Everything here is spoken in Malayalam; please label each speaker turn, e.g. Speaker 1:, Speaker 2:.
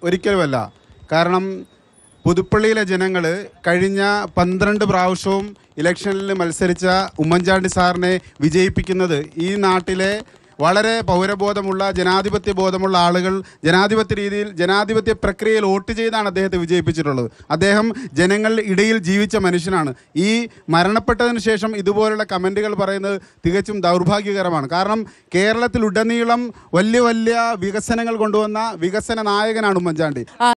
Speaker 1: ഒരിക്കലുമല്ല കാരണം പുതുപ്പള്ളിയിലെ ജനങ്ങൾ കഴിഞ്ഞ പന്ത്രണ്ട് പ്രാവശ്യവും ഇലക്ഷനിൽ മത്സരിച്ച ഉമ്മൻചാണ്ടി സാറിനെ വിജയിപ്പിക്കുന്നത് ഈ നാട്ടിലെ വളരെ പൗരബോധമുള്ള ജനാധിപത്യ ബോധമുള്ള ആളുകൾ ജനാധിപത്യ രീതിയിൽ ജനാധിപത്യ പ്രക്രിയയിൽ വോട്ട് ചെയ്താണ് അദ്ദേഹത്തെ വിജയിപ്പിച്ചിട്ടുള്ളത് അദ്ദേഹം ജനങ്ങളുടെ ഇടയിൽ ജീവിച്ച മനുഷ്യനാണ് ഈ മരണപ്പെട്ടതിന് ശേഷം ഇതുപോലുള്ള കമൻറ്റുകൾ പറയുന്നത് തികച്ചും ദൗർഭാഗ്യകരമാണ് കാരണം കേരളത്തിലുടനീളം വലിയ വലിയ വികസനങ്ങൾ കൊണ്ടുവന്ന വികസന നായകനാണ് ഉമ്മൻചാണ്ടി